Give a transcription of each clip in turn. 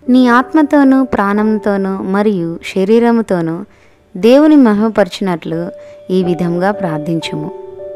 నీ ఆత్మతోనూ ప్రాణంతోనూ మరియు శరీరముతోనూ దేవుని మహిమపరిచినట్లు ఈ విధంగా ప్రార్థించుము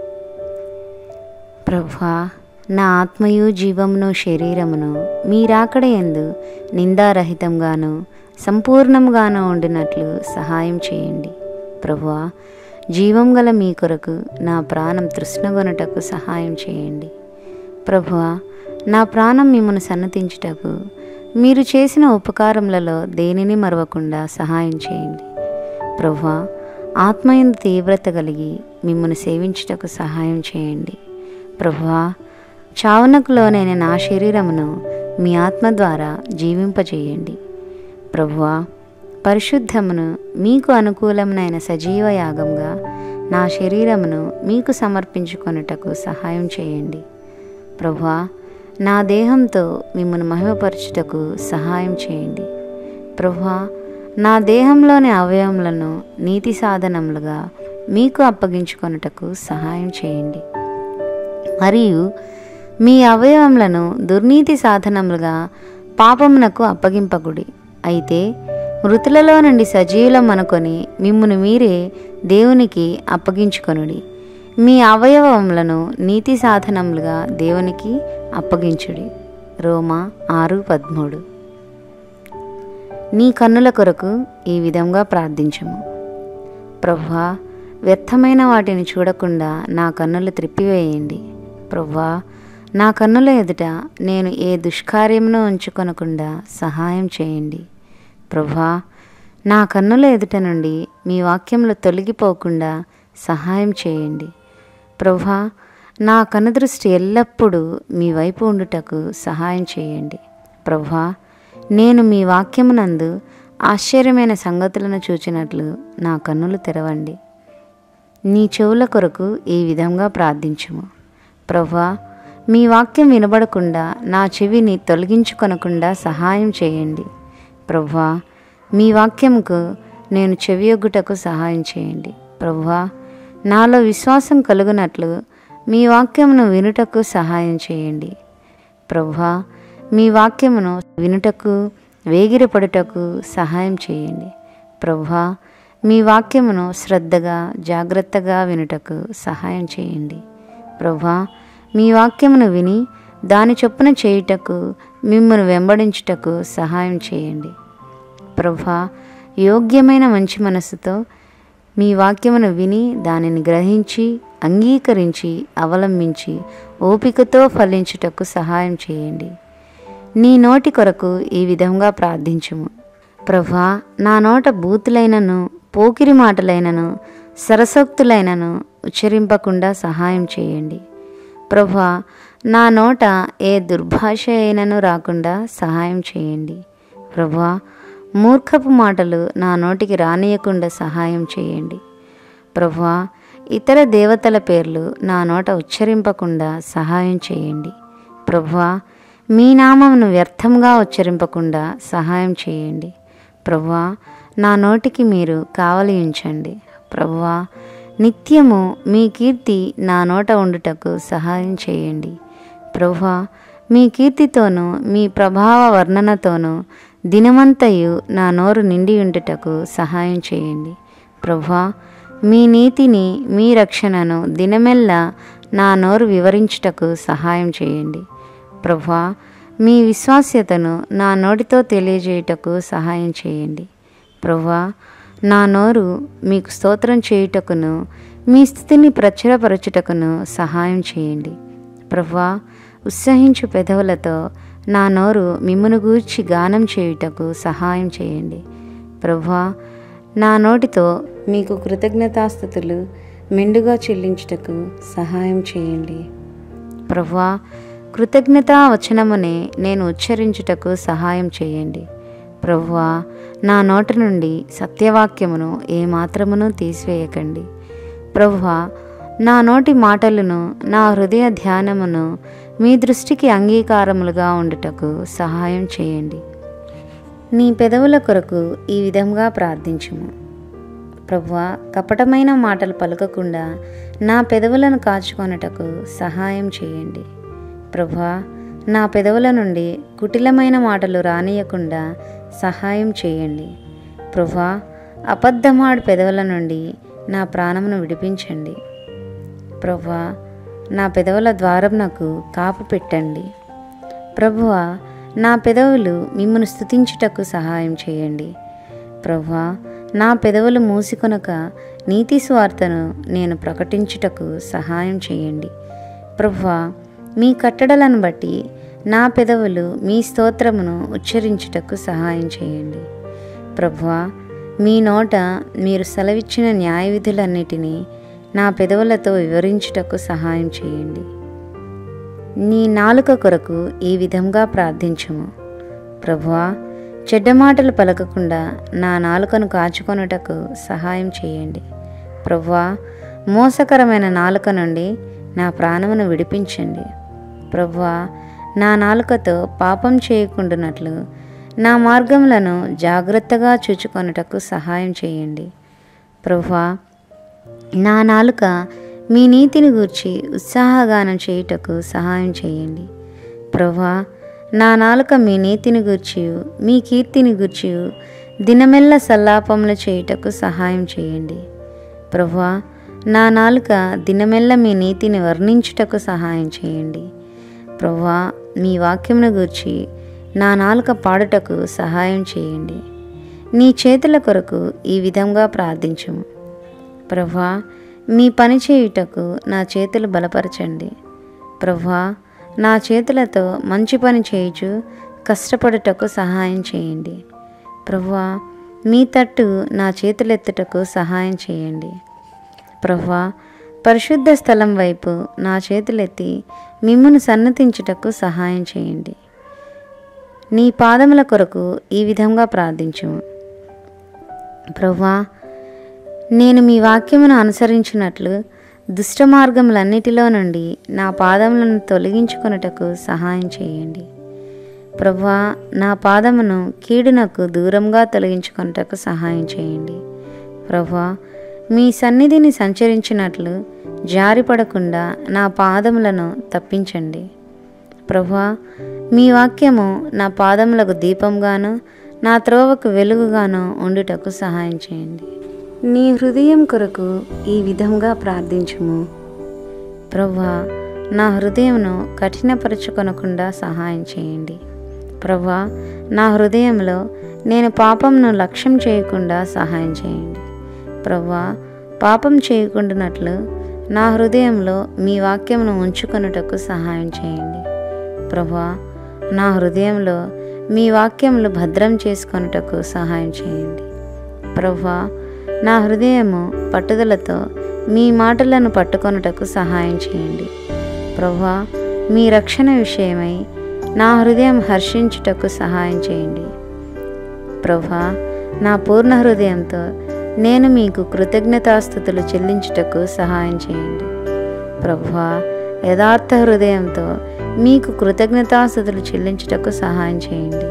ప్రభువా నా ఆత్మయు జీవమును శరీరమును మీరాకడ ఎందు నిందారహితంగాను సంపూర్ణంగాను ఉండినట్లు సహాయం చేయండి ప్రభువా జీవం గల మీ కొరకు నా ప్రాణం తృష్ణగొనుటకు సహాయం చేయండి ప్రభువా నా ప్రాణం మిమ్మల్ని సన్నతించుటకు మీరు చేసిన ఉపకారములలో దేనిని మరవకుండా సహాయం చేయండి ప్రభువా ఆత్మయందు తీవ్రత కలిగి మిమ్మల్ని సేవించుటకు సహాయం చేయండి ప్రభువా చావునకు లోనైన నా శరీరమును మీ ఆత్మ ద్వారా జీవింపచేయండి ప్రభువా పరిశుద్ధమును మీకు అనుకూలమైన సజీవ యాగంగా నా శరీరమును మీకు సమర్పించుకొనుటకు సహాయం చేయండి ప్రభువా నా దేహంతో మిమ్మల్ని మహిమపరచుటకు సహాయం చేయండి ప్రభువా నా దేహంలోని అవయవములను నీతి సాధనములుగా మీకు అప్పగించుకొనుటకు సహాయం చేయండి మరియు మీ అవయవములను దుర్నీతి సాధనములుగా పాపమునకు అప్పగింపకుడి అయితే మృతులలో నుండి సజీవులం అనుకొని మిమ్మును మీరే దేవునికి అప్పగించుకొనుడి మీ అవయవములను నీతి సాధనములుగా దేవునికి అప్పగించుడి రోమా ఆరు పదమూడు నీ కన్నుల కొరకు ఈ విధంగా ప్రార్థించము ప్రభువా వ్యర్థమైన వాటిని చూడకుండా నా కన్నులు త్రిప్పివేయండి ప్రభువా నా కన్నుల ఎదుట నేను ఏ దుష్కార్యమును ఉంచుకొనకుండా సహాయం చేయండి ప్రభువా నా కన్నుల ఎదుట నుండి మీ వాక్యములు తొలగిపోకుండా సహాయం చేయండి ప్రభువా నా కనుదృష్టి ఎల్లప్పుడూ మీ వైపు ఉండుటకు సహాయం చేయండి ప్రభువా నేను మీ వాక్యమునందు ఆశ్చర్యమైన సంగతులను చూచినట్లు నా కన్నులు తెరవండి నీ చెవుల కొరకు ఈ విధంగా ప్రార్థించుము ప్రభువా మీ వాక్యం వినబడకుండా నా చెవిని తొలగించుకొనకుండా సహాయం చేయండి ప్రభువా మీ వాక్యముకు నేను చెవియొగ్గుటకు సహాయం చేయండి ప్రభువా నాలో విశ్వాసం కలుగునట్లు మీ వాక్యమును వినుటకు సహాయం చేయండి ప్రభువా మీ వాక్యమును వినుటకు వేగిరపడుటకు సహాయం చేయండి ప్రభువా మీ వాక్యమును శ్రద్ధగా జాగ్రత్తగా వినుటకు సహాయం చేయండి ప్రభువా మీ వాక్యమును విని దాని చొప్పున చేయుటకు మిమ్మల్ని వెంబడించుటకు సహాయం చేయండి ప్రభా యోగ్యమైన మంచి మనసుతో మీ వాక్యమును విని దానిని గ్రహించి అంగీకరించి అవలంబించి ఓపికతో ఫలించుటకు సహాయం చేయండి నీ నోటి కొరకు ఈ విధంగా ప్రార్థించుము ప్రభా నా నోట బూతులైనను పోకిరి మాటలైనను సరసోక్తులైనను ఉచ్చరింపకుండా సహాయం చేయండి ప్రభా నా నోట ఏ దుర్భాష అయినను రాకుండా సహాయం చేయండి ప్రభా మూర్ఖపు మాటలు నా నోటికి రానియకుండా సహాయం చేయండి ప్రభా ఇతర దేవతల పేర్లు నా నోట ఉచ్చరింపకుండా సహాయం చేయండి ప్రభువా మీ నామమును వ్యర్థంగా ఉచ్చరింపకుండా సహాయం చేయండి ప్రభువా నా నోటికి మీరు కావలి ఉంచండి ప్రభువా నిత్యము మీ కీర్తి నా నోట ఉండుటకు సహాయం చేయండి ప్రభువా మీ కీర్తితోనూ మీ ప్రభావ వర్ణనతోనూ దినమంతయు నా నోరు నిండి ఉండుటకు సహాయం చేయండి ప్రభువా మీ నీతిని మీ రక్షణను దినమెల్లా నా నోరు వివరించుటకు సహాయం చేయండి ప్రభువా మీ విశ్వాస్యతను నా నోటితో తెలియజేయుటకు సహాయం చేయండి ప్రభువా నా నోరు మీకు స్తోత్రం చేయుటకును మీ స్థితిని ప్రచురపరచుటకును సహాయం చేయండి ప్రభువా ఉత్సహించు పెదవులతో నా నోరు మిమ్మును గూర్చి గానం చేయుటకు సహాయం చేయండి ప్రభువా నా నోటితో మీకు కృతజ్ఞతాస్థుతులు మెండుగా చెల్లించుటకు సహాయం చేయండి ప్రభువా కృతజ్ఞతా వచనమునే నేను ఉచ్చరించుటకు సహాయం చేయండి ప్రభువా నా నోటి నుండి సత్యవాక్యమును ఏమాత్రమును తీసివేయకండి ప్రభువా నా నోటి మాటలను నా హృదయ ధ్యానమును మీ దృష్టికి అంగీకారములుగా ఉండుటకు సహాయం చేయండి నీ పెదవుల కొరకు ఈ విధంగా ప్రార్థించుము ప్రభువా కపటమైన మాటలు పలకకుండా నా పెదవులను కాచుకొనుటకు సహాయం చేయండి ప్రభువా నా పెదవుల నుండి కుటిలమైన మాటలు రానియకుండా సహాయం చేయండి ప్రభా అబద్ధమాడు పెదవుల నుండి నా ప్రాణమును విడిపించండి ప్రభా నా పెదవుల ద్వారం నాకు కాపు పెట్టండి ప్రభువ నా పెదవులు మిమ్మను స్థుతించుటకు సహాయం చేయండి ప్రభువా నా పెదవులు మూసికొనక నీతి స్వార్థను నేను ప్రకటించుటకు సహాయం చేయండి ప్రభువా మీ కట్టడలను బట్టి నా పెదవులు మీ స్తోత్రమును ఉచ్చరించుటకు సహాయం చేయండి ప్రభువా మీ నోట మీరు సెలవిచ్చిన న్యాయ విధులన్నిటినీ నా పెదవులతో వివరించుటకు సహాయం చేయండి నీ నాలుక కొరకు ఈ విధంగా ప్రార్థించుము ప్రభువా చెడ్డ మాటలు పలకకుండా నా నాలుకను కాచుకొనుటకు సహాయం చేయండి ప్రభువా మోసకరమైన నాలుక నుండి నా ప్రాణమును విడిపించండి ప్రభువా నా నాలుకతో పాపం చేయకుండానట్లు నా మార్గములను జాగ్రత్తగా చూచుకొనుటకు సహాయం చేయండి ప్రభువా నా నాలుక మీ నీతిని గూర్చి ఉత్సాహగానం చేయుటకు సహాయం చేయండి ప్రభా నా నాలుక మీ నీతిని గూర్చి మీ కీర్తిని గూర్చి దినమెల్ల సల్లాపములు చేయుటకు సహాయం చేయండి ప్రభా నా నాలుక దినమెల్ల మీ నీతిని వర్ణించుటకు సహాయం చేయండి ప్రభా మీ వాక్యమును గూర్చి నా నాలుక పాడుటకు సహాయం చేయండి నీ చేతుల కొరకు ఈ విధంగా ప్రార్థించుము ప్రభా మీ పని చేయుటకు నా చేతులు బలపరచండి ప్రభా నా చేతులతో మంచి పని చేయుచు కష్టపడుటకు సహాయం చేయండి ప్రభా మీ తట్టు నా చేతులెత్తుటకు సహాయం చేయండి ప్రభా పరిశుద్ధ స్థలం వైపు నా చేతులెత్తి మిమ్మును సన్నతించుటకు సహాయం చేయండి నీ పాదముల కొరకు ఈ విధంగా ప్రార్థించుము ప్రభా నేను మీ వాక్యమును అనుసరించినట్లు దుష్ట మార్గములన్నిటిలో నుండి నా పాదములను తొలగించుకొనుటకు సహాయం చేయండి ప్రభా నా పాదమును కీడునకు దూరంగా తొలగించుకొనుటకు సహాయం చేయండి ప్రభా మీ సన్నిధిని సంచరించినట్లు జారిపడకుండా నా పాదములను తప్పించండి ప్రభా మీ వాక్యము నా పాదములకు దీపంగాను నా త్రోవకు వెలుగుగాను ఉండుటకు సహాయం చేయండి నీ హృదయం కొరకు ఈ విధంగా ప్రార్థించుము ప్రభా నా హృదయంను కఠినపరచుకొనకుండా సహాయం చేయండి ప్రభా నా హృదయంలో నేను పాపంను లక్ష్యం చేయకుండా సహాయం చేయండి ప్రభా పాపం చేయకుండానట్లు నా హృదయంలో మీ వాక్యమును ఉంచుకొనుటకు సహాయం చేయండి ప్రభా నా హృదయంలో మీ వాక్యములు భద్రం చేసుకొనుటకు సహాయం చేయండి ప్రభా నా హృదయము పట్టుదలతో మీ మాటలను పట్టుకొనుటకు సహాయం చేయండి ప్రభా మీ రక్షణ విషయమై నా హృదయం హర్షించుటకు సహాయం చేయండి ప్రభా నా పూర్ణ హృదయంతో నేను మీకు కృతజ్ఞతాస్థుతులు చెల్లించుటకు సహాయం చేయండి ప్రభా యథార్థ హృదయంతో మీకు కృతజ్ఞతాస్థుతులు చెల్లించుటకు సహాయం చేయండి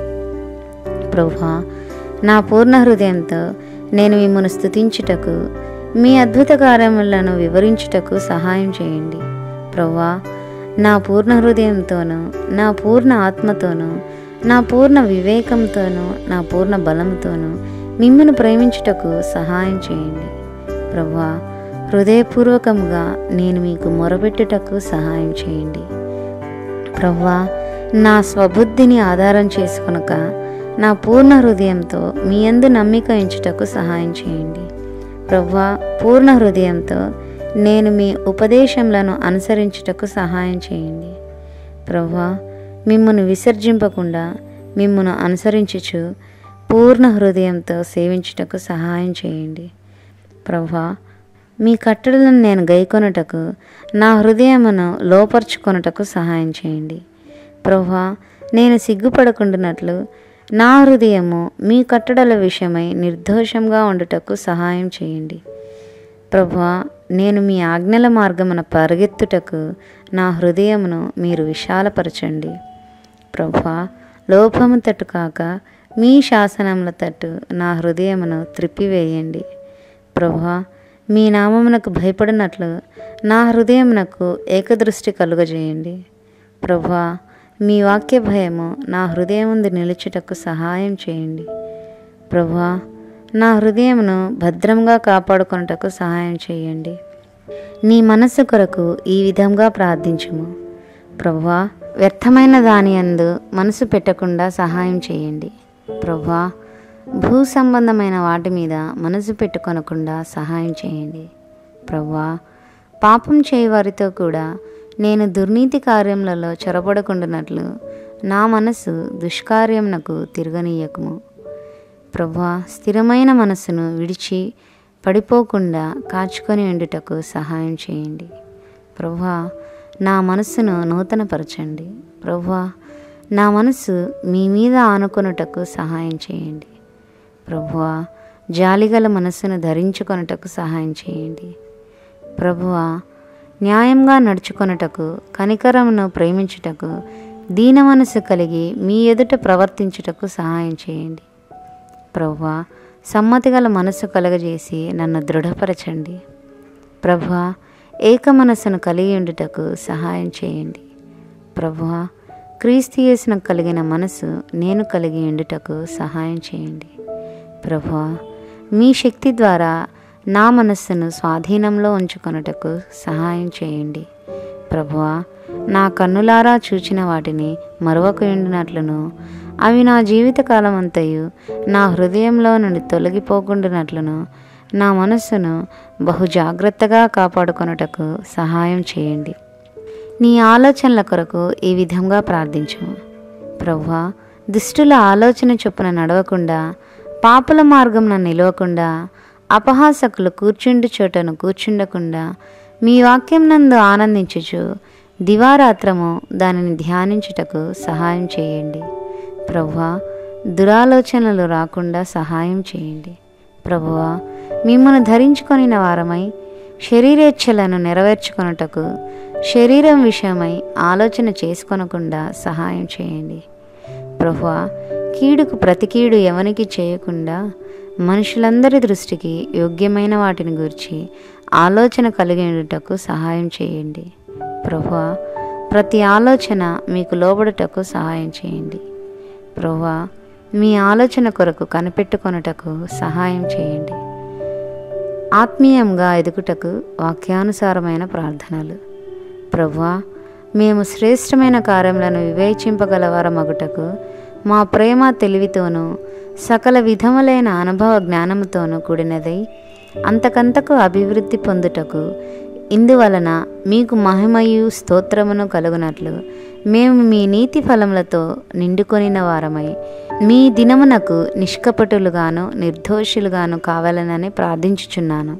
ప్రభా నా పూర్ణ హృదయంతో నేను మిమ్మల్ని స్తుతించుటకు మీ అద్భుత కార్యములను వివరించుటకు సహాయం చేయండి ప్రభా నా పూర్ణ హృదయంతోనూ నా పూర్ణ ఆత్మతోనూ నా పూర్ణ వివేకంతోనూ నా పూర్ణ బలంతోనూ మిమ్మల్ని ప్రేమించుటకు సహాయం చేయండి ప్రభా హృదయపూర్వకంగా నేను మీకు మొరపెట్టుటకు సహాయం చేయండి ప్రవ్వా నా స్వబుద్ధిని ఆధారం చేసుకొనక నా పూర్ణ హృదయంతో మీ అందు నమ్మిక ఉంచుటకు సహాయం చేయండి ప్రవ్వా పూర్ణ హృదయంతో నేను మీ ఉపదేశములను అనుసరించుటకు సహాయం చేయండి ప్రవ్వా మిమ్మును విసర్జింపకుండా మిమ్మును అనుసరించుచు పూర్ణ హృదయంతో సేవించుటకు సహాయం చేయండి ప్రవ్వా మీ కట్టడలను నేను గైకొనుటకు నా హృదయమును లోపరుచుకొనుటకు సహాయం చేయండి ప్రభా నేను సిగ్గుపడకుండానట్లు నా హృదయము మీ కట్టడల విషయమై నిర్దోషంగా ఉండుటకు సహాయం చేయండి ప్రభా నేను మీ ఆజ్ఞల మార్గమున పరిగెత్తుటకు నా హృదయమును మీరు విశాలపరచండి ప్రభా లోపము తట్టు కాక మీ శాసనముల తట్టు నా హృదయమును త్రిప్పివేయండి ప్రభా మీ నామమునకు భయపడినట్లు నా హృదయమునకు ఏకదృష్టి కలుగజేయండి ప్రభా మీ వాక్య భయము నా హృదయముందు నిలుచుటకు సహాయం చేయండి ప్రభువా నా హృదయమును భద్రంగా కాపాడుకొనుటకు సహాయం చేయండి నీ మనస్సు కొరకు ఈ విధంగా ప్రార్థించుము ప్రభువా వ్యర్థమైన దాని అందు మనసు పెట్టకుండా సహాయం చేయండి ప్రభువా భూ సంబంధమైన వాటి మీద మనసు పెట్టుకొనకుండా సహాయం చేయండి ప్రభువా పాపం చేయవారితో కూడా నేను దుర్నీతి కార్యములలో చొరబడకుండానట్లు నా మనసు దుష్కార్యమునకు తిరగనీయకము ప్రభువా స్థిరమైన మనస్సును విడిచి పడిపోకుండా కాచుకొని ఉండుటకు సహాయం చేయండి ప్రభువా నా మనస్సును నూతనపరచండి ప్రభువా నా మనసు మీ మీద ఆనుకొనుటకు సహాయం చేయండి ప్రభువా జాలిగల మనస్సును ధరించుకొనుటకు సహాయం చేయండి ప్రభువా న్యాయంగా నడుచుకొనుటకు కనికరమును ప్రేమించుటకు దీన మనసు కలిగి మీ ఎదుట ప్రవర్తించుటకు సహాయం చేయండి ప్రభువా సమ్మతి గల మనసు కలగజేసి నన్ను దృఢపరచండి ప్రభువా ఏక మనస్సును కలిగి ఉండుటకు సహాయం చేయండి ప్రభువా క్రీస్తు యేసును కలిగిన మనసు నేను కలిగి ఉండుటకు సహాయం చేయండి ప్రభువా మీ శక్తి ద్వారా నా మనస్సును స్వాధీనంలో ఉంచుకొనుటకు సహాయం చేయండి ప్రభువా నా కన్నులారా చూచిన వాటిని మరొక ఉండినట్లును అవి నా జీవితకాలం అంతయు నా హృదయంలో నుండి తొలగిపోకుండానట్లును నా మనస్సును బహు జాగ్రత్తగా కాపాడుకొనుటకు సహాయం చేయండి నీ ఆలోచనల కొరకు ఈ విధంగా ప్రార్థించు ప్రభువా దుష్టుల ఆలోచన చొప్పున నడవకుండా పాపుల మార్గంన నిలవకుండా అపహాసకులు కూర్చుండు చోటను కూర్చుండకుండా మీ వాక్యం నందు ఆనందించుచు దివారాత్రము దానిని ధ్యానించుటకు సహాయం చేయండి ప్రభువా దురాలోచనలు రాకుండా సహాయం చేయండి ప్రభువా మిమ్మల్ని ధరించుకొనిన వారమై శరీరేచ్ఛలను నెరవేర్చుకొనుటకు శరీరం విషయమై ఆలోచన చేసుకొనకుండా సహాయం చేయండి ప్రభువా కీడుకు ప్రతి కీడు ఎవనికి చేయకుండా మనుషులందరి దృష్టికి యోగ్యమైన వాటిని గురించి ఆలోచన కలిగి ఉండుటకు సహాయం చేయండి ప్రభువా ప్రతి ఆలోచన మీకు లోబడుటకు సహాయం చేయండి ప్రభువా మీ ఆలోచన కొరకు కనిపెట్టుకొనుటకు సహాయం చేయండి ఆత్మీయంగా ఎదుగుటకు వాక్యానుసారమైన ప్రార్థనలు ప్రభువా మేము శ్రేష్టమైన కార్యములను వివేచింపగలవార మగుటకు మా ప్రేమ తెలివితోనూ సకల విధములైన అనుభవ జ్ఞానముతోనూ కూడినదై అంతకంతకు అభివృద్ధి పొందుటకు ఇందువలన మీకు మహిమయు స్తోత్రమును కలుగునట్లు మేము మీ నీతి ఫలములతో నిండుకొనిన వారమై మీ దినమునకు నిష్కపటులుగాను నిర్దోషులుగాను కావాలనని ప్రార్థించుచున్నాను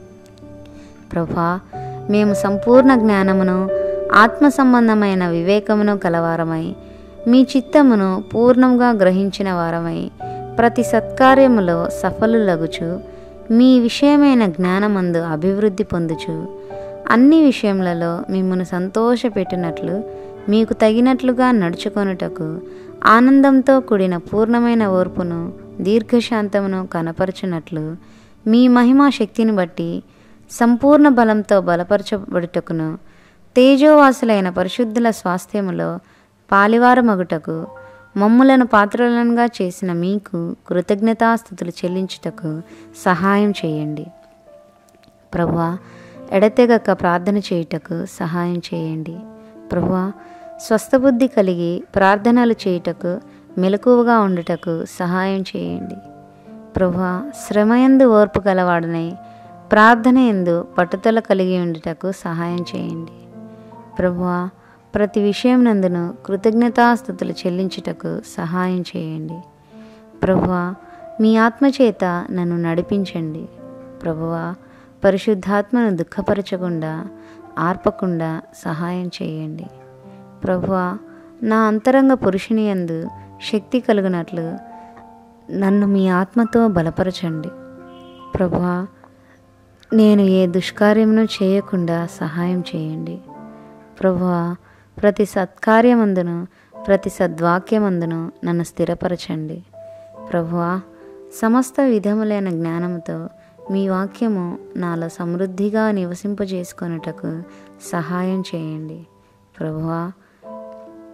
ప్రభా మేము సంపూర్ణ జ్ఞానమును ఆత్మ సంబంధమైన వివేకమును కలవారమై మీ చిత్తమును పూర్ణంగా గ్రహించిన వారమై ప్రతి సత్కార్యములో సఫలులగుచు మీ విషయమైన జ్ఞానమందు అభివృద్ధి పొందుచు అన్ని విషయములలో మిమ్మను సంతోషపెట్టినట్లు మీకు తగినట్లుగా నడుచుకొనుటకు ఆనందంతో కూడిన పూర్ణమైన ఓర్పును దీర్ఘశాంతమును కనపరచునట్లు మీ మహిమా శక్తిని బట్టి సంపూర్ణ బలంతో బలపరచబడుటకును తేజోవాసులైన పరిశుద్ధుల స్వాస్థ్యములో పాలివారమగుటకు మమ్ములను పాత్రలనుగా చేసిన మీకు కృతజ్ఞతాస్థుతులు చెల్లించుటకు సహాయం చేయండి ప్రభువా ఎడతెగక ప్రార్థన చేయుటకు సహాయం చేయండి ప్రభువా స్వస్థబుద్ధి కలిగి ప్రార్థనలు చేయుటకు మెలకువగా ఉండుటకు సహాయం చేయండి ప్రభువా శ్రమయందు ఓర్పు గలవాడనై ప్రార్థన ఎందు పట్టుదల కలిగి ఉండుటకు సహాయం చేయండి ప్రభువా ప్రతి విషయం నందును కృతజ్ఞతాస్థుతులు చెల్లించుటకు సహాయం చేయండి ప్రభువా మీ ఆత్మచేత నన్ను నడిపించండి ప్రభువా పరిశుద్ధాత్మను దుఃఖపరచకుండా ఆర్పకుండా సహాయం చేయండి ప్రభువా నా అంతరంగ పురుషుని యందు శక్తి కలుగునట్లు నన్ను మీ ఆత్మతో బలపరచండి ప్రభువా నేను ఏ దుష్కార్యమును చేయకుండా సహాయం చేయండి ప్రభువా ప్రతి సత్కార్యమందును ప్రతి సద్వాక్యమందును నన్ను స్థిరపరచండి ప్రభువా సమస్త విధములైన జ్ఞానముతో మీ వాక్యము నాలో సమృద్ధిగా నివసింపజేసుకొనుటకు సహాయం చేయండి ప్రభువా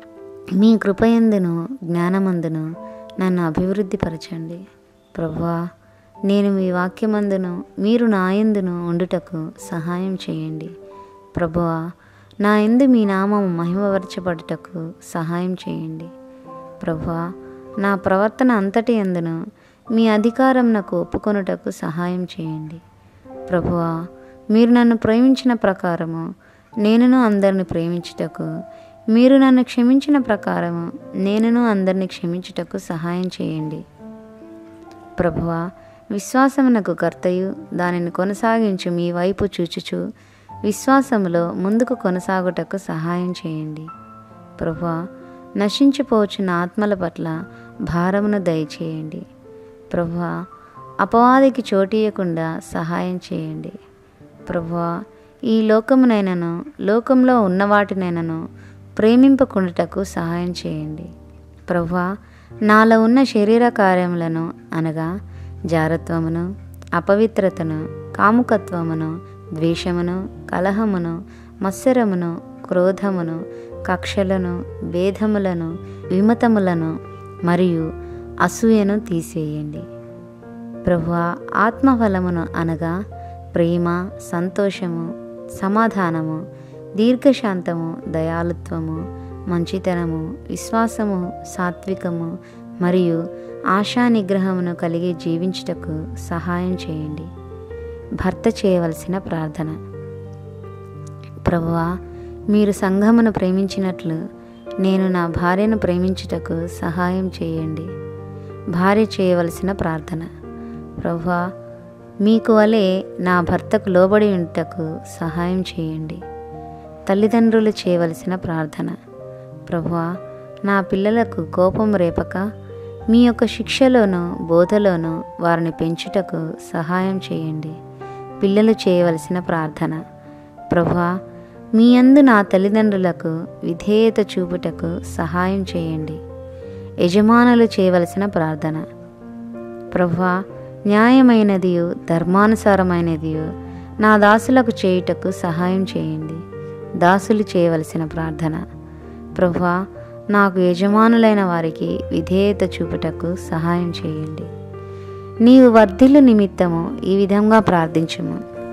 మీ కృపయందును జ్ఞానమందును నన్ను అభివృద్ధిపరచండి ప్రభువా నేను మీ వాక్యమందును మీరు నా యందును ఉండుటకు సహాయం చేయండి ప్రభువా నా ఎందు మీ నామం మహిమపరచబడుటకు సహాయం చేయండి ప్రభువా నా ప్రవర్తన అంతటి ఎందును మీ అధికారం నాకు ఒప్పుకొనుటకు సహాయం చేయండి ప్రభువా మీరు నన్ను ప్రేమించిన ప్రకారము నేనును అందరిని ప్రేమించుటకు మీరు నన్ను క్షమించిన ప్రకారము నేనును అందరిని క్షమించుటకు సహాయం చేయండి ప్రభువా విశ్వాసమునకు కర్తయు దానిని కొనసాగించు మీ వైపు చూచుచు విశ్వాసములో ముందుకు కొనసాగుటకు సహాయం చేయండి ప్రభువా నశించిపోవచ్చిన ఆత్మల పట్ల భారమును దయచేయండి ప్రభువా అపవాదికి చోటీయకుండా సహాయం చేయండి ప్రభువా ఈ లోకమునైనను లోకంలో ఉన్న వాటినైనను ప్రేమింపకుండుటకు సహాయం చేయండి ప్రభువా నాలో ఉన్న శరీర కార్యములను అనగా జారత్వమును అపవిత్రతను కాముకత్వమును ద్వేషమును కలహమును మత్సరమును క్రోధమును కక్షలను భేదములను విమతములను మరియు అసూయను తీసివేయండి ప్రభువా ఆత్మఫలమును అనగా ప్రేమ సంతోషము సమాధానము దీర్ఘశాంతము దయాలుత్వము మంచితనము విశ్వాసము సాత్వికము మరియు ఆశా నిగ్రహమును కలిగి జీవించుటకు సహాయం చేయండి భర్త చేయవలసిన ప్రార్థన ప్రభువా మీరు సంఘమును ప్రేమించినట్లు నేను నా భార్యను ప్రేమించుటకు సహాయం చేయండి భార్య చేయవలసిన ప్రార్థన ప్రభువా మీకు వలె నా భర్తకు లోబడి ఉంటకు సహాయం చేయండి తల్లిదండ్రులు చేయవలసిన ప్రార్థన ప్రభువా నా పిల్లలకు కోపం రేపక మీ యొక్క శిక్షలోను బోధలోను వారిని పెంచుటకు సహాయం చేయండి పిల్లలు చేయవలసిన ప్రార్థన ప్రభువా మీ అందు నా తల్లిదండ్రులకు విధేయత చూపుటకు సహాయం చేయండి యజమానులు చేయవలసిన ప్రార్థన ప్రభువా న్యాయమైనదియు ధర్మానుసారమైనదియు నా దాసులకు చేయుటకు సహాయం చేయండి దాసులు చేయవలసిన ప్రార్థన ప్రభువా నాకు యజమానులైన వారికి విధేయత చూపుటకు సహాయం చేయండి నీవు వర్ధిల్లు నిమిత్తము ఈ విధంగా ప్రార్థించుము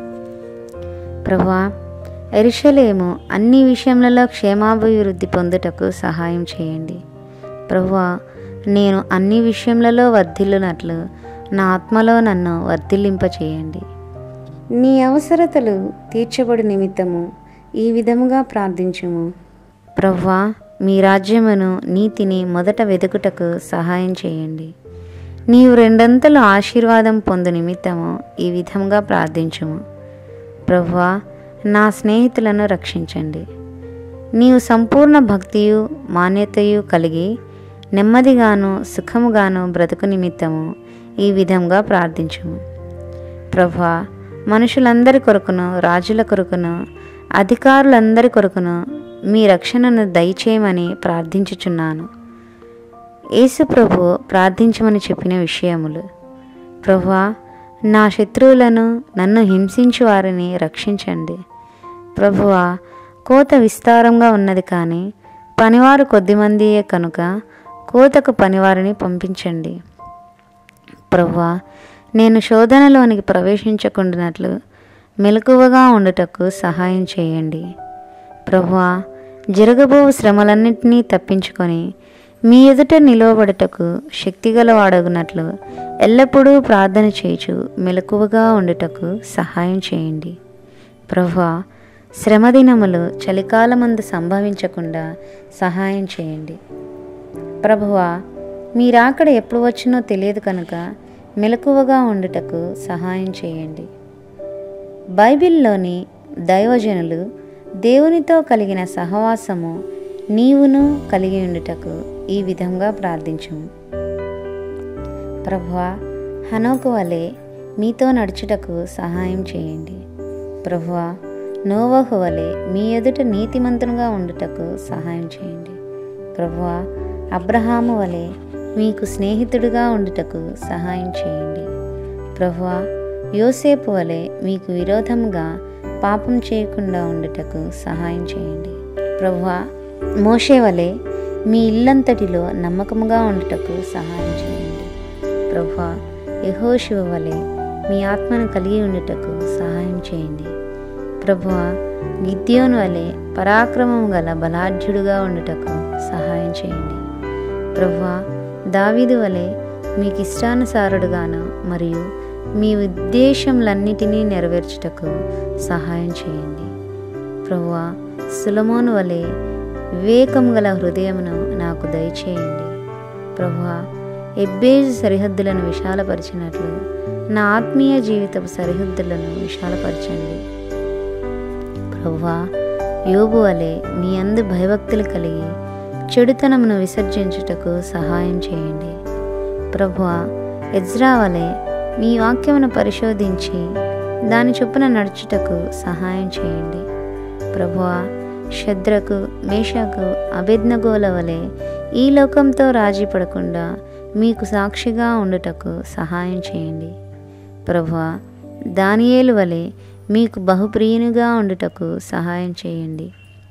ప్రభువా ఎరుషలేము అన్ని విషయములలో క్షేమాభివృద్ధి పొందుటకు సహాయం చేయండి ప్రభువా నేను అన్ని విషయములలో వర్ధిల్లునట్లు నా ఆత్మలో నన్ను వర్ధిల్లింప చేయండి నీ అవసరతలు తీర్చబడి నిమిత్తము ఈ విధముగా ప్రార్థించుము ప్రభువా మీ రాజ్యమును నీతిని మొదట వెతుకుటకు సహాయం చేయండి నీవు రెండంతలు ఆశీర్వాదం పొందు నిమిత్తము ఈ విధంగా ప్రార్థించుము ప్రభువా నా స్నేహితులను రక్షించండి నీవు సంపూర్ణ భక్తియు మాన్యతయు కలిగి నెమ్మదిగాను సుఖముగాను బ్రతుకు నిమిత్తము ఈ విధంగా ప్రార్థించుము ప్రభువా మనుషులందరి కొరకును రాజుల కొరకును అధికారులందరి కొరకును మీ రక్షణను దయచేయమని ప్రార్థించుచున్నాను యేసు ప్రభు ప్రార్థించమని చెప్పిన విషయములు ప్రభువా నా శత్రువులను నన్ను హింసించు వారిని రక్షించండి ప్రభువా కోత విస్తారంగా ఉన్నది కానీ పనివారు కొద్దిమందియే కనుక కోతకు పనివారిని పంపించండి ప్రభువా నేను శోధనలోనికి ప్రవేశించకుండానట్లు మెలకువగా ఉండుటకు సహాయం చేయండి ప్రభువా జరగబోవు శ్రమలన్నింటినీ తప్పించుకొని మీ ఎదుట నిలవబడుటకు శక్తిగల వాడగునట్లు ఎల్లప్పుడూ ప్రార్థన చేయుచు మెలకువగా ఉండుటకు సహాయం చేయండి ప్రభువా శ్రమదినములు చలికాలమందు సంభవించకుండా సహాయం చేయండి ప్రభువా మీరాకడ ఎప్పుడు వచ్చినో తెలియదు కనుక మెలకువగా ఉండుటకు సహాయం చేయండి బైబిల్లోని దైవజనులు దేవునితో కలిగిన సహవాసము నీవును కలిగి ఉండుటకు ఈ విధంగా ప్రార్థించుము ప్రభువా హనోకు వలె మీతో నడుచుటకు సహాయం చేయండి ప్రభువా నోవహు వలె మీ ఎదుట నీతిమంతునిగా ఉండుటకు సహాయం చేయండి ప్రభువా అబ్రహాము వలె మీకు స్నేహితుడిగా ఉండుటకు సహాయం చేయండి ప్రభువా యోసేపు వలె మీకు విరోధముగా పాపం చేయకుండా ఉండుటకు సహాయం చేయండి ప్రభువా మోషే వలె మీ ఇల్లంతటిలో నమ్మకముగా ఉండుటకు సహాయం చేయండి ప్రభా యహోశివ వలె మీ ఆత్మను కలిగి ఉండుటకు సహాయం చేయండి ప్రభువా గిద్యోను వలె పరాక్రమం గల బలాఢ్యుడుగా ఉండుటకు సహాయం చేయండి ప్రభువా దావీదు వలె మీకు ఇష్టానుసారుడుగాను మరియు మీ ఉద్దేశములన్నిటినీ నెరవేర్చుటకు సహాయం చేయండి ప్రభువా సులమోను వలె వివేకం గల హృదయమును నాకు దయచేయండి ప్రభువా ఎబ్బేజు సరిహద్దులను విశాలపరిచినట్లు నా ఆత్మీయ జీవితపు సరిహద్దులను విశాలపరచండి ప్రభువా యోబు వలె మీ అందు భయభక్తులు కలిగి చెడుతనమును విసర్జించుటకు సహాయం చేయండి ప్రభువా ఎజ్రా వలె మీ వాక్యమును పరిశోధించి దాని చొప్పున నడుచుటకు సహాయం చేయండి ప్రభువా శద్రకు మేషకు అభిజ్ఞగోల వలె ఈ లోకంతో రాజీ పడకుండా మీకు సాక్షిగా ఉండుటకు సహాయం చేయండి ప్రభువా దానియేలు వలె మీకు బహుప్రియునిగా ఉండుటకు సహాయం చేయండి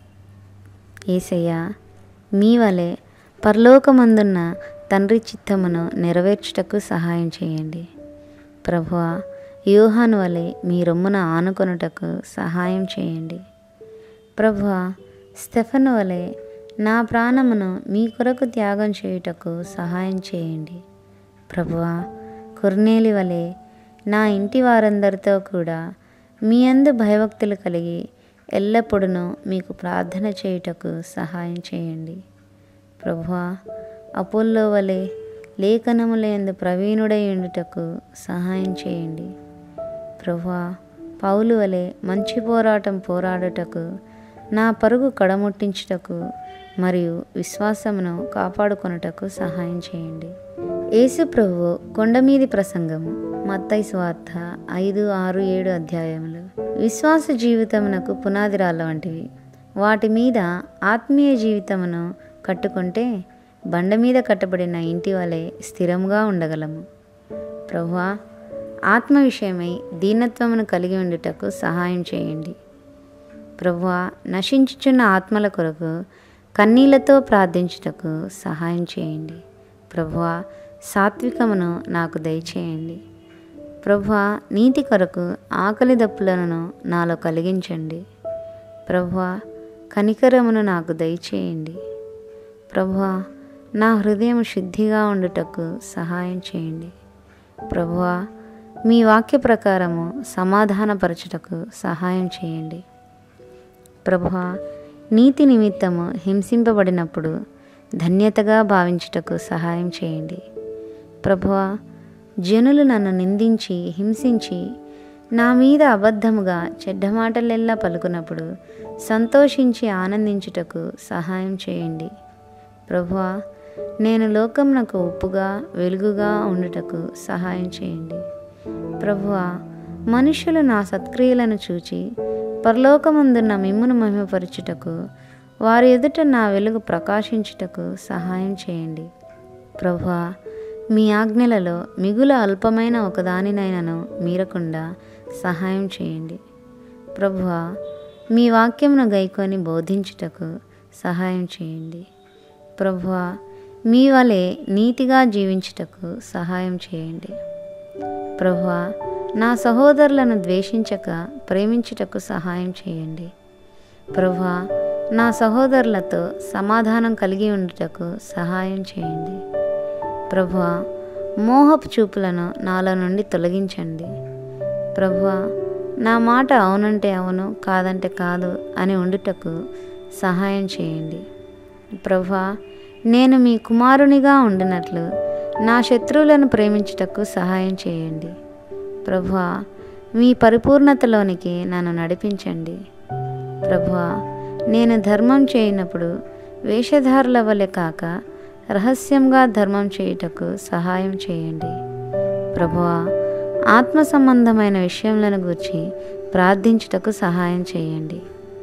ఏసయ్య మీ వలె పరలోకమందున్న తండ్రి చిత్తమును నెరవేర్చుటకు సహాయం చేయండి ప్రభువా యూహాను వలె మీ రొమ్మున ఆనుకొనుటకు సహాయం చేయండి ప్రభువా స్టెఫను వలె నా ప్రాణమును మీ కొరకు త్యాగం చేయుటకు సహాయం చేయండి ప్రభువా కొర్నేలి వలె నా ఇంటి వారందరితో కూడా మీ అందు భయభక్తులు కలిగి ఎల్లప్పుడూ మీకు ప్రార్థన చేయుటకు సహాయం చేయండి ప్రభువా అపోల్లో వలె లేఖనములందు ప్రవీణుడై ఉండుటకు సహాయం చేయండి ప్రభువా పౌలు వలె మంచి పోరాటం పోరాడుటకు నా పరుగు కడముట్టించుటకు మరియు విశ్వాసమును కాపాడుకొనుటకు సహాయం చేయండి యేసు ప్రభువు కొండమీది ప్రసంగము మత్తయి స్వార్థ ఐదు ఆరు ఏడు అధ్యాయములు విశ్వాస జీవితమునకు పునాది రాళ్ళ వంటివి వాటి మీద ఆత్మీయ జీవితమును కట్టుకుంటే బండ మీద కట్టబడిన ఇంటి వలె స్థిరముగా ఉండగలము ప్రభువా ఆత్మ విషయమై దీనత్వమును కలిగి ఉండుటకు సహాయం చేయండి ప్రభువా నశించుచున్న ఆత్మల కొరకు కన్నీళ్లతో ప్రార్థించుటకు సహాయం చేయండి ప్రభువా సాత్వికమును నాకు దయచేయండి ప్రభువా నీతి కొరకు ఆకలి దప్పులను నాలో కలిగించండి ప్రభువా కనికరమును నాకు దయచేయండి ప్రభువా నా హృదయం శుద్ధిగా ఉండుటకు సహాయం చేయండి ప్రభువా మీ వాక్య ప్రకారము సమాధానపరచుటకు సహాయం చేయండి ప్రభువా నీతి నిమిత్తము హింసింపబడినప్పుడు ధన్యతగా భావించుటకు సహాయం చేయండి ప్రభువా జనులు నన్ను నిందించి హింసించి నా మీద అబద్ధముగా చెడ్డ మాటలెల్లా పలుకున్నప్పుడు సంతోషించి ఆనందించుటకు సహాయం చేయండి ప్రభువా నేను లోకమునకు ఉప్పుగా వెలుగుగా ఉండుటకు సహాయం చేయండి ప్రభువా మనుషులు నా సత్క్రియలను చూచి పరలోకమందున్న మిమ్మును మహిమపరచుటకు వారి ఎదుట నా వెలుగు ప్రకాశించుటకు సహాయం చేయండి ప్రభువా మీ ఆజ్ఞలలో మిగుల అల్పమైన ఒకదానినైనను మీరకుండా సహాయం చేయండి ప్రభువా మీ వాక్యమును గైకొని బోధించుటకు సహాయం చేయండి ప్రభువా మీ వలె నీతిగా జీవించుటకు సహాయం చేయండి ప్రభువా నా సహోదరులను ద్వేషించక ప్రేమించుటకు సహాయం చేయండి ప్రభువా నా సహోదరులతో సమాధానం కలిగి ఉండుటకు సహాయం చేయండి ప్రభువా మోహపు చూపులను నాలో నుండి తొలగించండి ప్రభువా నా మాట అవునంటే అవును కాదంటే కాదు అని ఉండుటకు సహాయం చేయండి ప్రభువా నేను మీ కుమారునిగా ఉండినట్లు నా శత్రువులను ప్రేమించుటకు సహాయం చేయండి ప్రభువా మీ పరిపూర్ణతలోనికి నన్ను నడిపించండి ప్రభువా నేను ధర్మం చేయనప్పుడు వేషధారుల వలె కాక రహస్యంగా ధర్మం చేయుటకు సహాయం చేయండి ప్రభువా ఆత్మ సంబంధమైన విషయములను గురించి ప్రార్థించుటకు సహాయం చేయండి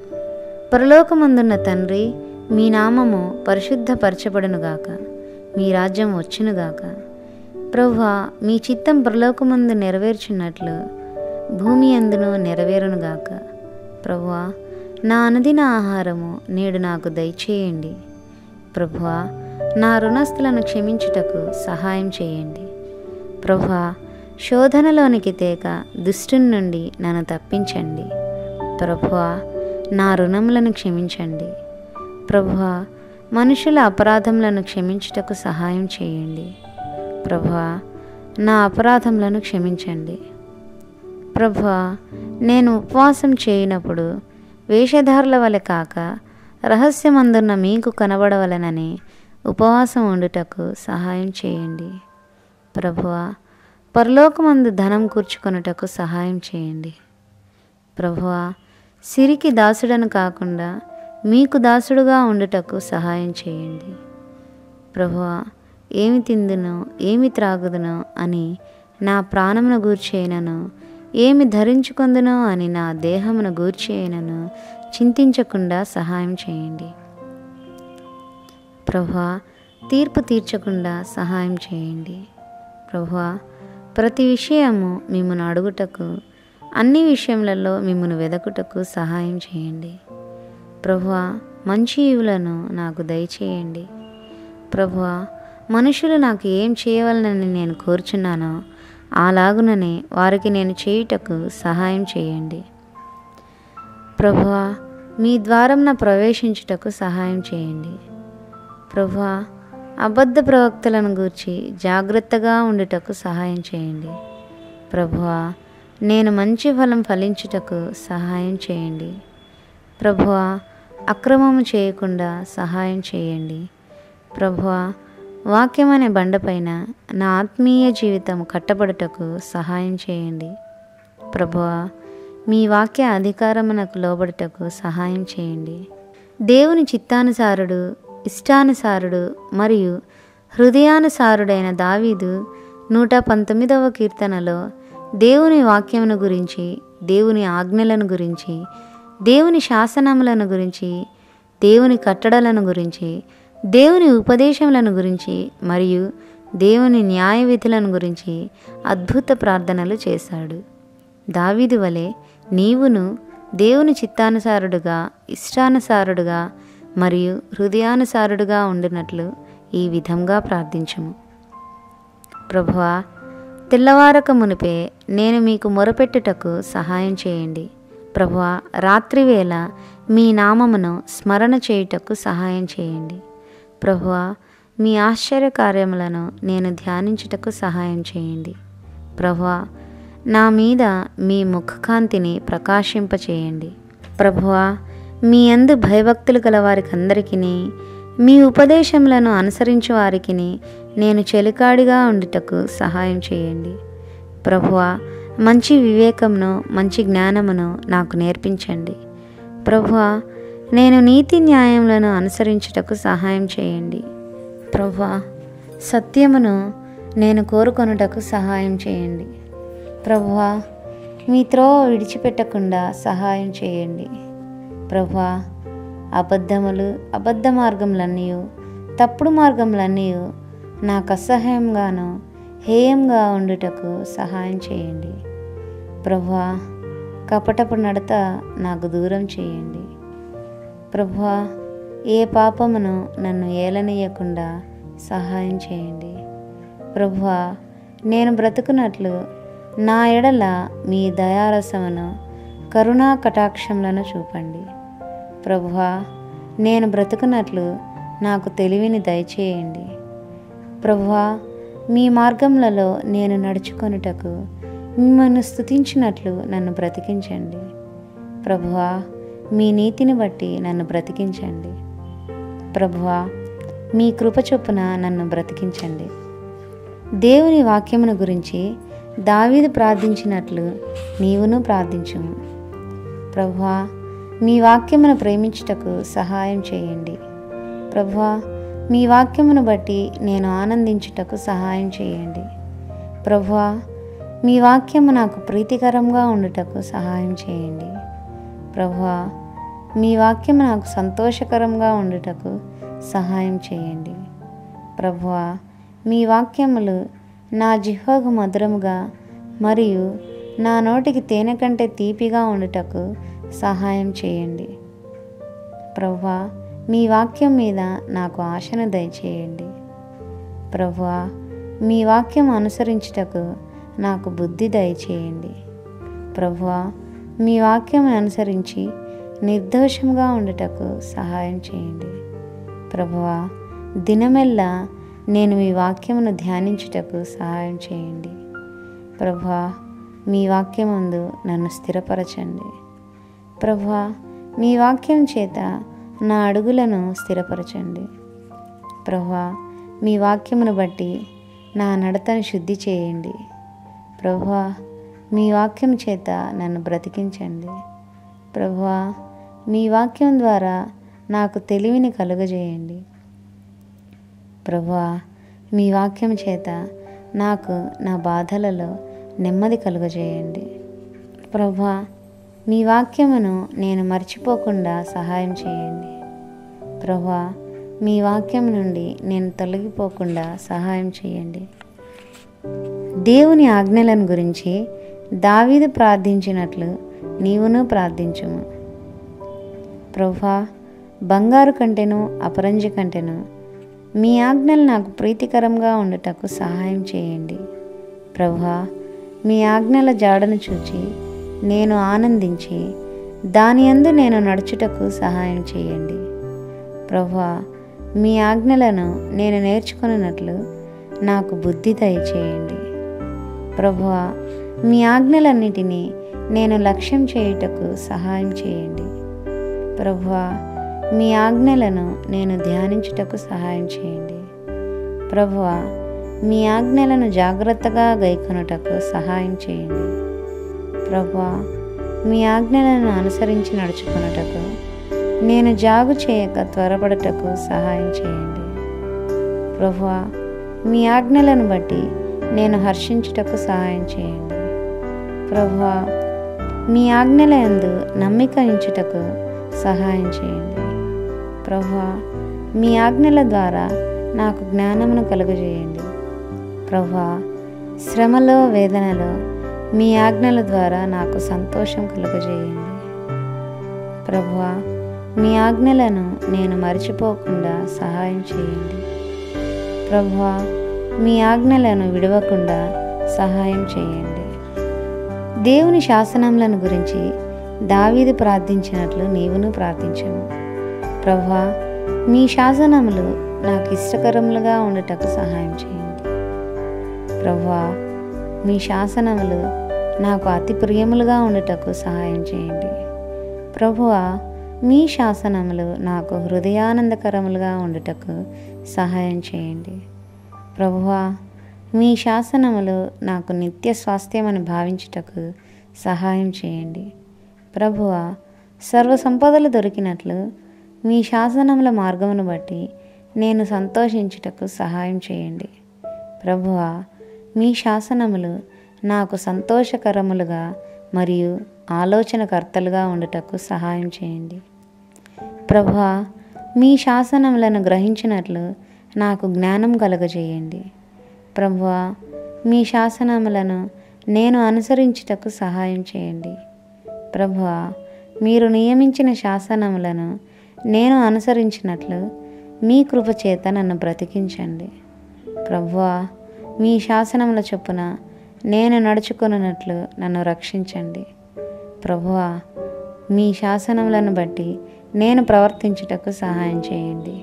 పరలోకమందున్న తండ్రి మీ నామము పరిశుద్ధపరచబడునుగాక మీ రాజ్యం వచ్చునుగాక ప్రభువా మీ చిత్తం పరలోకమందు నెరవేర్చున్నట్లు భూమి అందును నెరవేరునుగాక ప్రభువా నా అనుదిన ఆహారము నేడు నాకు దయచేయండి ప్రభువా నా రుణస్థులను క్షమించుటకు సహాయం చేయండి ప్రభువా శోధనలోనికి తేక దుష్టుని నుండి నన్ను తప్పించండి ప్రభువా నా రుణములను క్షమించండి ప్రభువా మనుషుల అపరాధములను క్షమించుటకు సహాయం చేయండి ప్రభువా నా అపరాధములను క్షమించండి ప్రభువా నేను ఉపవాసం చేయనప్పుడు వేషధారుల వలె కాక రహస్యమందున్న మీకు కనబడవలనని ఉపవాసం ఉండుటకు సహాయం చేయండి ప్రభువా పరలోకమందు ధనం కూర్చుకొనుటకు సహాయం చేయండి ప్రభువా సిరికి దాసుడను కాకుండా మీకు దాసుడుగా ఉండుటకు సహాయం చేయండి ప్రభువా ఏమి తిందునో ఏమి త్రాగుదునో అని నా ప్రాణమును గూర్చేయనను ఏమి ధరించుకొందునో అని నా దేహమును గూర్చేయనను చింతించకుండా సహాయం చేయండి ప్రభువా తీర్పు తీర్చకుండా సహాయం చేయండి ప్రభువా ప్రతి విషయము మిమ్మల్ని అడుగుటకు అన్ని విషయములలో మిమ్మల్ని వెదకుటకు సహాయం చేయండి ప్రభువా మంచి ఈవులను నాకు దయచేయండి ప్రభువా మనుషులు నాకు ఏం చేయవలనని నేను కోరుచున్నానో అలాగుననే వారికి నేను చేయుటకు సహాయం చేయండి ప్రభువా మీ ద్వారంన ప్రవేశించుటకు సహాయం చేయండి ప్రభువా అబద్ధ ప్రవక్తలను గూర్చి జాగ్రత్తగా ఉండుటకు సహాయం చేయండి ప్రభువా నేను మంచి ఫలం ఫలించుటకు సహాయం చేయండి ప్రభువా అక్రమము చేయకుండా సహాయం చేయండి ప్రభువా వాక్యం అనే బండపైన నా ఆత్మీయ జీవితం కట్టబడుటకు సహాయం చేయండి ప్రభువా మీ వాక్య అధికారమునకు లోబడుటకు సహాయం చేయండి దేవుని చిత్తానుసారుడు ఇష్టానుసారుడు మరియు హృదయానుసారుడైన దావీదు నూట పంతొమ్మిదవ కీర్తనలో దేవుని వాక్యమును గురించి దేవుని ఆజ్ఞలను గురించి దేవుని శాసనములను గురించి దేవుని కట్టడలను గురించి దేవుని ఉపదేశములను గురించి మరియు దేవుని న్యాయ విధులను గురించి అద్భుత ప్రార్థనలు చేశాడు దావీదు వలె నీవును దేవుని చిత్తానుసారుడుగా ఇష్టానుసారుడుగా మరియు హృదయానుసారుడుగా ఉండినట్లు ఈ విధంగా ప్రార్థించము ప్రభువా తెల్లవారక మునిపే నేను మీకు మొరపెట్టుటకు సహాయం చేయండి ప్రభువా రాత్రివేళ మీ నామమును స్మరణ చేయుటకు సహాయం చేయండి ప్రభువా మీ ఆశ్చర్య కార్యములను నేను ధ్యానించుటకు సహాయం చేయండి ప్రభువా నా మీద మీ ముఖకాంతిని ప్రకాశింపచేయండి ప్రభువా మీ అందు భయభక్తులు గల వారికి అందరికీ మీ ఉపదేశములను అనుసరించు వారికి నేను చెలికాడిగా ఉండుటకు సహాయం చేయండి ప్రభువా మంచి వివేకమును మంచి జ్ఞానమును నాకు నేర్పించండి ప్రభువా నేను నీతి న్యాయములను అనుసరించుటకు సహాయం చేయండి ప్రభువా సత్యమును నేను కోరుకొనుటకు సహాయం చేయండి ప్రభువా మీ త్రోవ విడిచిపెట్టకుండా సహాయం చేయండి ప్రభువా అబద్ధములు అబద్ధ మార్గములన్నీ తప్పుడు మార్గములన్నీ నాకు అసహ్యంగాను హేయంగా ఉండుటకు సహాయం చేయండి ప్రభువా కపటపు నడత నాకు దూరం చేయండి ప్రభువా ఏ పాపమును నన్ను ఏలనీయకుండా సహాయం చేయండి ప్రభువా నేను బ్రతుకున్నట్లు నా ఎడల మీ దయారసమును కరుణా కటాక్షములను చూపండి ప్రభువా నేను బ్రతుకున్నట్లు నాకు తెలివిని దయచేయండి ప్రభువా మీ మార్గములలో నేను నడుచుకొనుటకు మిమ్మల్ని స్తుతించినట్లు నన్ను బ్రతికించండి ప్రభువా మీ నీతిని బట్టి నన్ను బ్రతికించండి ప్రభువా మీ కృప చొప్పున నన్ను బ్రతికించండి దేవుని వాక్యమును గురించి దావీదు ప్రార్థించినట్లు నీవును ప్రార్థించుము ప్రభువా మీ వాక్యమును ప్రేమించుటకు సహాయం చేయండి ప్రభువా మీ వాక్యమును బట్టి నేను ఆనందించుటకు సహాయం చేయండి ప్రభువా మీ వాక్యము నాకు ప్రీతికరంగా ఉండుటకు సహాయం చేయండి ప్రభువా మీ వాక్యము నాకు సంతోషకరంగా ఉండుటకు సహాయం చేయండి ప్రభువా మీ వాక్యములు నా జిహ్వకు మధురముగా మరియు నా నోటికి తేనె కంటే తీపిగా ఉండుటకు సహాయం చేయండి ప్రభువా మీ వాక్యం మీద నాకు ఆశను దయచేయండి ప్రభువా మీ వాక్యం అనుసరించుటకు నాకు బుద్ధి దయచేయండి ప్రభువా మీ వాక్యం అనుసరించి నిర్దోషంగా ఉండుటకు సహాయం చేయండి ప్రభువా దినమెల్లా నేను మీ వాక్యమును ధ్యానించుటకు సహాయం చేయండి ప్రభువా మీ వాక్యమందు నన్ను స్థిరపరచండి ప్రభువా మీ వాక్యం చేత నా అడుగులను స్థిరపరచండి ప్రభువా మీ వాక్యమును బట్టి నా నడతను శుద్ధి చేయండి ప్రభువా మీ వాక్యం చేత నన్ను బ్రతికించండి ప్రభువా మీ వాక్యం ద్వారా నాకు తెలివిని కలుగజేయండి ప్రభువా మీ వాక్యం చేత నాకు నా బాధలలో నెమ్మది కలుగజేయండి ప్రభువా మీ వాక్యమును నేను మర్చిపోకుండా సహాయం చేయండి ప్రభువా మీ వాక్యం నుండి నేను తొలగిపోకుండా సహాయం చేయండి దేవుని ఆజ్ఞలను గురించి దావీదు ప్రార్థించినట్లు నీవును ప్రార్థించుము ప్రభువా బంగారు కంటెను అపరంజి కంటెను మీ ఆజ్ఞలు నాకు ప్రీతికరంగా ఉండుటకు సహాయం చేయండి ప్రభువా మీ ఆజ్ఞల జాడను చూచి నేను ఆనందించి దాని అందు నేను నడుచుటకు సహాయం చేయండి ప్రభువా మీ ఆజ్ఞలను నేను నేర్చుకున్నట్లు నాకు బుద్ధి దయచేయండి ప్రభువా మీ ఆజ్ఞలన్నిటినీ నేను లక్ష్యం చేయుటకు సహాయం చేయండి ప్రభువా మీ ఆజ్ఞలను నేను ధ్యానించుటకు సహాయం చేయండి ప్రభువా మీ ఆజ్ఞలను జాగ్రత్తగా గైకొనుటకు సహాయం చేయండి ప్రభువా మీ ఆజ్ఞలను అనుసరించి నడుచుకొనుటకు నేను జాగు చేయక త్వరపడటకు సహాయం చేయండి ప్రభువా మీ ఆజ్ఞలను బట్టి నేను హర్షించుటకు సహాయం చేయండి ప్రభువా మీ ఆజ్ఞల యందు నమ్మిక ఉంచుటకు సహాయం చేయండి ప్రభువా మీ ఆజ్ఞల ద్వారా నాకు జ్ఞానమును కలుగజేయండి ప్రభువా శ్రమలో వేదనలో మీ ఆజ్ఞల ద్వారా నాకు సంతోషం కలుగజేయండి ప్రభువా మీ ఆజ్ఞలను నేను మర్చిపోకుండా సహాయం చేయండి ప్రభువా మీ ఆజ్ఞలను విడవకుండా సహాయం చేయండి దేవుని శాసనములను గురించి దావీదు ప్రార్థించినట్లు నీవును ప్రార్థించము ప్రభువా మీ శాసనములు నాకు ఇష్టకరములుగా ఉండటకు సహాయం చేయండి ప్రభువా మీ శాసనములు నాకు అతి ప్రియములుగా ఉండటకు సహాయం చేయండి ప్రభువా మీ శాసనములు నాకు హృదయానందకరములుగా ఉండుటకు సహాయం చేయండి ప్రభువా మీ శాసనములు నాకు నిత్య స్వాస్థ్యమని భావించుటకు సహాయం చేయండి ప్రభువా సర్వ సంపదలు దొరికినట్లు మీ శాసనముల మార్గమును బట్టి నేను సంతోషించుటకు సహాయం చేయండి ప్రభువా మీ శాసనములు నాకు సంతోషకరములుగా మరియు ఆలోచనకర్తలుగా ఉండుటకు సహాయం చేయండి ప్రభువా మీ శాసనములను గ్రహించినట్లు నాకు జ్ఞానం కలుగజేయండి ప్రభువా మీ శాసనములను నేను అనుసరించుటకు సహాయం చేయండి ప్రభువా మీరు నియమించిన శాసనములను నేను అనుసరించినట్లు మీ కృప చేత నన్ను బ్రతికించండి ప్రభువా మీ శాసనముల చొప్పున నేను నడుచుకున్నట్లు నన్ను రక్షించండి ప్రభువా మీ శాసనములను బట్టి నేను ప్రవర్తించుటకు సహాయం చేయండి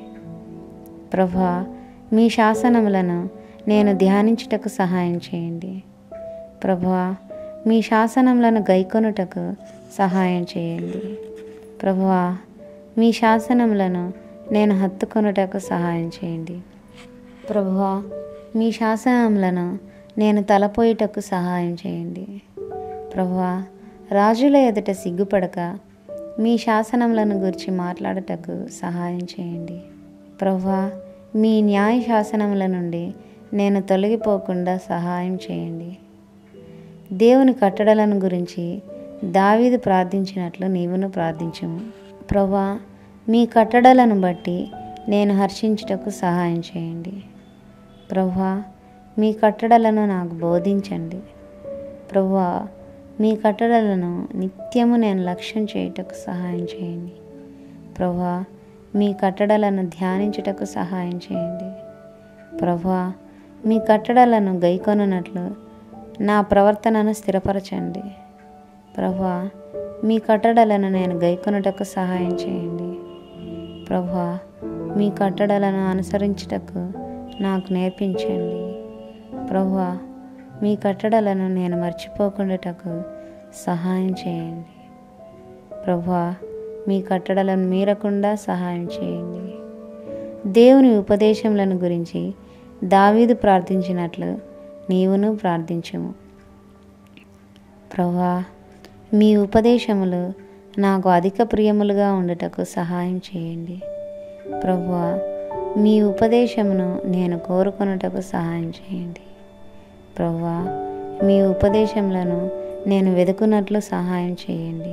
ప్రభువా మీ శాసనములను నేను ధ్యానించుటకు సహాయం చేయండి ప్రభువా మీ శాసనములను గైకొనుటకు సహాయం చేయండి ప్రభువా మీ శాసనములను నేను హత్తుకొనుటకు సహాయం చేయండి ప్రభువా మీ శాసనములను నేను తలపోయిటకు సహాయం చేయండి ప్రభువా రాజుల ఎదుట సిగ్గుపడక మీ శాసనములను గురించి మాట్లాడుటకు సహాయం చేయండి ప్రభువా మీ న్యాయ శాసనముల నుండి నేను తొలగిపోకుండా సహాయం చేయండి దేవుని కట్టడలను గురించి దావీదు ప్రార్థించినట్లు నీవును ప్రార్థించము ప్రభా మీ కట్టడలను బట్టి నేను హర్షించుటకు సహాయం చేయండి ప్రభా మీ కట్టడలను నాకు బోధించండి ప్రభువా మీ కట్టడలను నిత్యము నేను లక్ష్యం చేయుటకు సహాయం చేయండి ప్రభువా మీ కట్టడలను ధ్యానించుటకు సహాయం చేయండి ప్రభా మీ కట్టడలను గైకొనున్నట్లు నా ప్రవర్తనను స్థిరపరచండి ప్రభా మీ కట్టడలను నేను గైకొనుటకు సహాయం చేయండి ప్రభా మీ కట్టడలను అనుసరించుటకు నాకు నేర్పించండి ప్రభా మీ కట్టడలను నేను మర్చిపోకుండాటకు సహాయం చేయండి ప్రభా మీ కట్టడలను మీరకుండా సహాయం చేయండి దేవుని ఉపదేశములను గురించి దావీదు ప్రార్థించినట్లు నీవును ప్రార్థించుము ప్రభా మీ ఉపదేశములు నాకు అధిక ప్రియములుగా ఉండుటకు సహాయం చేయండి ప్రభువా మీ ఉపదేశమును నేను కోరుకొనుటకు సహాయం చేయండి ప్రభువా మీ ఉపదేశములను నేను వెతుకున్నట్లు సహాయం చేయండి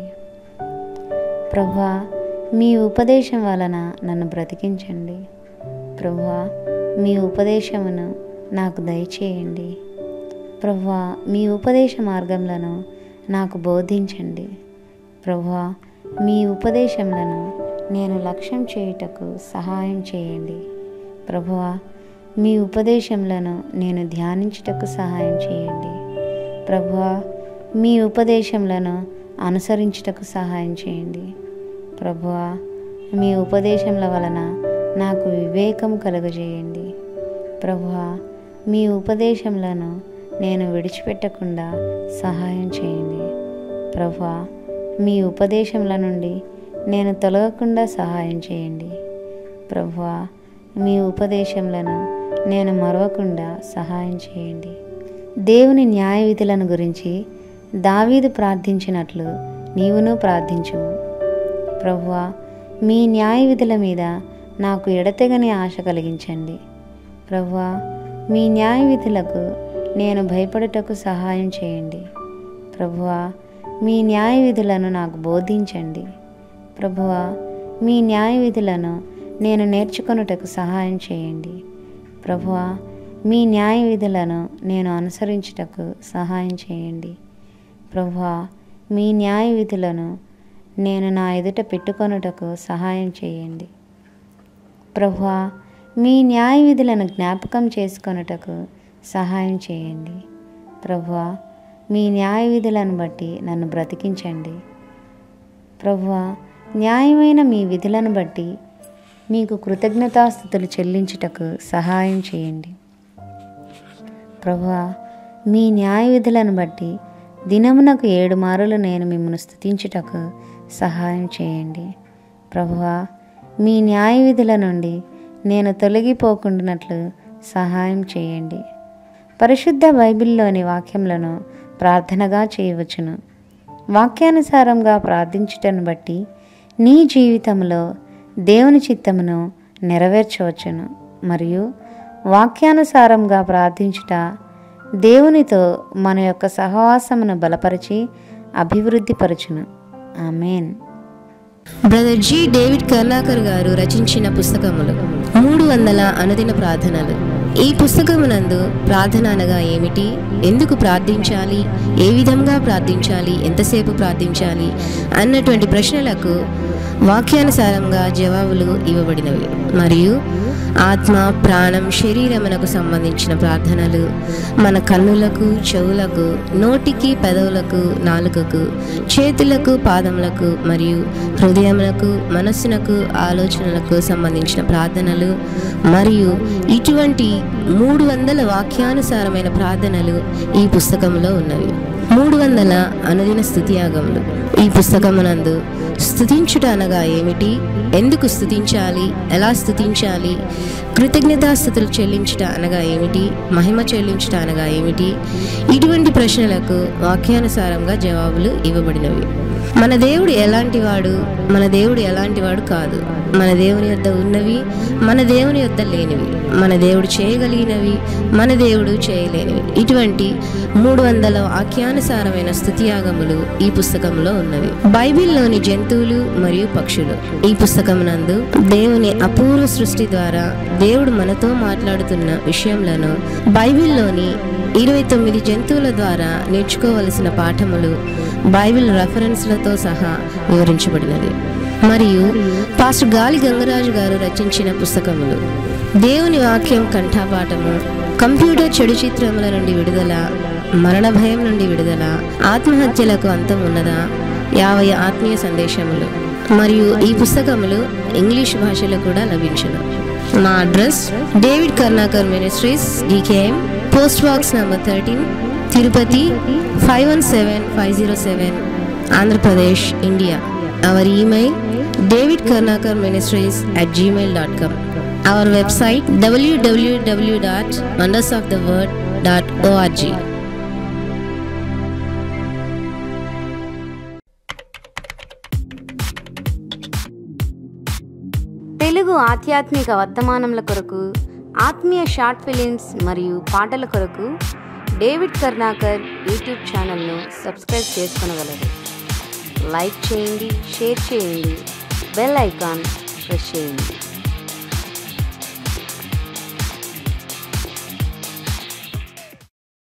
ప్రభువా మీ ఉపదేశం వలన నన్ను బ్రతికించండి ప్రభువా మీ ఉపదేశమును నాకు దయచేయండి ప్రభువా మీ ఉపదేశ మార్గములను నాకు బోధించండి ప్రభువా మీ ఉపదేశములను నేను లక్ష్యం చేయుటకు సహాయం చేయండి ప్రభువా మీ ఉపదేశములను నేను ధ్యానించుటకు సహాయం చేయండి ప్రభువా మీ ఉపదేశములను అనుసరించుటకు సహాయం చేయండి ప్రభువా మీ ఉపదేశముల వలన నాకు వివేకం కలుగజేయండి ప్రభువా మీ ఉపదేశములను నేను విడిచిపెట్టకుండా సహాయం చేయండి ప్రభువా మీ ఉపదేశముల నుండి నేను తొలగకుండా సహాయం చేయండి ప్రభువా మీ ఉపదేశములను నేను మరవకుండా సహాయం చేయండి దేవుని న్యాయ విధులను గురించి దావీదు ప్రార్థించినట్లు నీవును ప్రార్థించుము ప్రభువా మీ న్యాయ విధుల మీద నాకు ఎడతెగని ఆశ కలిగించండి ప్రభువా మీ న్యాయ విధులకు నేను భయపడుటకు సహాయం చేయండి ప్రభువా మీ న్యాయ విధులను నాకు బోధించండి ప్రభువా మీ న్యాయ విధులను నేను నేర్చుకొనుటకు సహాయం చేయండి ప్రభువా మీ న్యాయ విధులను నేను అనుసరించుటకు సహాయం చేయండి ప్రభువా మీ న్యాయ విధులను నేను నా ఎదుట పెట్టుకొనుటకు సహాయం చేయండి ప్రభువా మీ న్యాయ విధులను జ్ఞాపకం చేసుకొనుటకు సహాయం చేయండి ప్రభువా మీ న్యాయ విధులను బట్టి నన్ను బ్రతికించండి ప్రభువా న్యాయమైన మీ విధులను బట్టి మీకు కృతజ్ఞతాస్థుతులు చెల్లించుటకు సహాయం చేయండి ప్రభువా మీ న్యాయ విధులను బట్టి దినమునకు ఏడు మారులు నేను మిమ్మల్ని స్థుతించుటకు సహాయం చేయండి ప్రభువా మీ న్యాయ విధుల నుండి నేను తొలగిపోకుండానట్లు సహాయం చేయండి పరిశుద్ధ బైబిల్లోని వాక్యములను ప్రార్థనగా చేయవచ్చును వాక్యానుసారంగా ప్రార్థించుటను బట్టి నీ జీవితంలో దేవుని చిత్తమును నెరవేర్చవచ్చును మరియు వాక్యానుసారంగా ప్రార్థించుట దేవునితో మన యొక్క సహవాసమును బలపరిచి అభివృద్ధిపరచును amen brother G David Karlakar గారు రచించిన పుస్తకములు మూడు వందల అనుదిన ప్రార్థనలు ఈ పుస్తకమునందు ప్రార్థన అనగా ఏమిటి ఎందుకు ప్రార్థించాలి ఏ విధంగా ప్రార్థించాలి ఎంతసేపు ప్రార్థించాలి అన్నటువంటి ప్రశ్నలకు వాక్యానుసారంగా జవాబులు ఇవ్వబడినవి మరియు ఆత్మ ప్రాణం శరీరమునకు సంబంధించిన ప్రార్థనలు మన కన్నులకు చెవులకు నోటికి పెదవులకు నాలుకకు చేతులకు పాదములకు మరియు హృదయములకు మనస్సునకు ఆలోచనలకు సంబంధించిన ప్రార్థనలు మరియు ఇటువంటి మూడు వందల వాక్యానుసారమైన ప్రార్థనలు ఈ పుస్తకంలో ఉన్నవి మూడు వందల అనుదిన స్థుతియాగములు ఈ పుస్తకమునందు స్థుతించుట అనగా ఏమిటి ఎందుకు స్థుతించాలి ఎలా స్థుతించాలి కృతజ్ఞతాస్థుతులు చెల్లించుట అనగా ఏమిటి మహిమ చెల్లించుట అనగా ఏమిటి ఇటువంటి ప్రశ్నలకు వాక్యానుసారంగా జవాబులు ఇవ్వబడినవి మన దేవుడు ఎలాంటివాడు మన దేవుడు ఎలాంటివాడు కాదు మన దేవుని యొద్ద ఉన్నవి మన దేవుని యొద్ద లేనివి మన దేవుడు చేయగలిగినవి మన దేవుడు చేయలేనివి ఇటువంటి మూడు వందల వాక్యానుసారమైన స్థుతియాగములు ఈ పుస్తకంలో ఉన్నవి బైబిల్లోని జంతువులు మరియు పక్షులు ఈ పుస్తకమునందు దేవుని అపూర్వ సృష్టి ద్వారా దేవుడు మనతో మాట్లాడుతున్న విషయములను బైబిల్లోని ఇరవై తొమ్మిది జంతువుల ద్వారా నేర్చుకోవలసిన పాఠములు బైబిల్ రెఫరెన్స్లతో సహా వివరించబడినది మరియు పాస్టర్ గాలి గంగరాజు గారు రచించిన పుస్తకములు దేవుని వాక్యం కంఠాపాఠము కంప్యూటర్ చెడు చిత్రముల నుండి విడుదల మరణ భయం నుండి విడుదల ఆత్మహత్యలకు అంతం ఉన్నదా యాభై ఆత్మీయ సందేశములు మరియు ఈ పుస్తకములు ఇంగ్లీష్ భాషలో కూడా లభించును మా address David Karnakar ministries DKM post box number thirteen Tirupati five one seven five zero seven Andhra Pradesh India our email David Karnakar ministries at Gmail dot com our website WWW dot wonders of the word dot ORG Telugu ఆధ్యాత్మిక వర్తమానముల కొరకు ఆత్మీయ short films మరియు పాటల కొరకు David Karnakar YouTube ఛానల్ను subscribe చేసుకొనగలరు like చేయండి షేర్ చేయండి బెల్ ఐకాన్ ప్రెస్ చేయండి